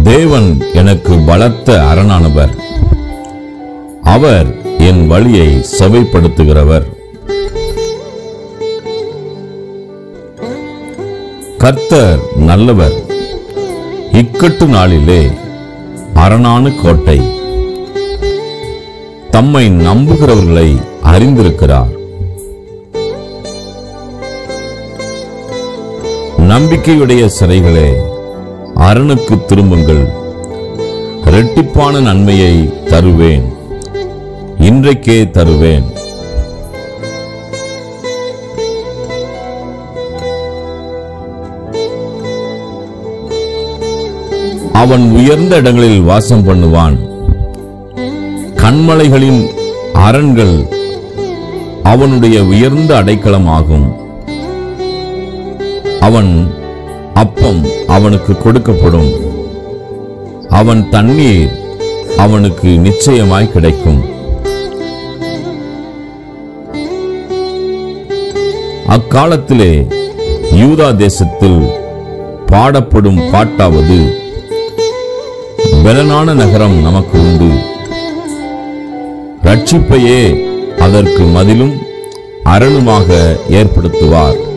தேவன் எனக்கு பலத்த அரணானவர் அவர் என் வழியை செவைப்படுத்துகிறவர் கர்த்தர் நல்லவர் இக்கட்டு நாளிலே அரணான கோட்டை தம்மை நம்புகிறவர்களை அறிந்திருக்கிறார் நம்பிக்கையுடைய சிறைகளே அரணுக்கு திரும்புங்கள் இரட்டிப்பான நன்மையை தருவேன் இன்றைக்கே தருவேன் அவன் உயர்ந்த இடங்களில் வாசம் பண்ணுவான் கண்மலைகளின் அரண்கள் அவனுடைய உயர்ந்த அடைக்கலமாகும் அவன் அப்பம் அவனுக்கு கொடுக்கப்படும் அவன் தண்ணீர் அவனுக்கு நிச்சயமாய் கிடைக்கும் அக்காலத்திலே யூதா தேசத்தில் பாடப்படும் பாட்டாவது பலனான நகரம் நமக்கு உண்டு ரட்சிப்பையே அதற்கு மதிலும் அரணுமாக ஏற்படுத்துவார்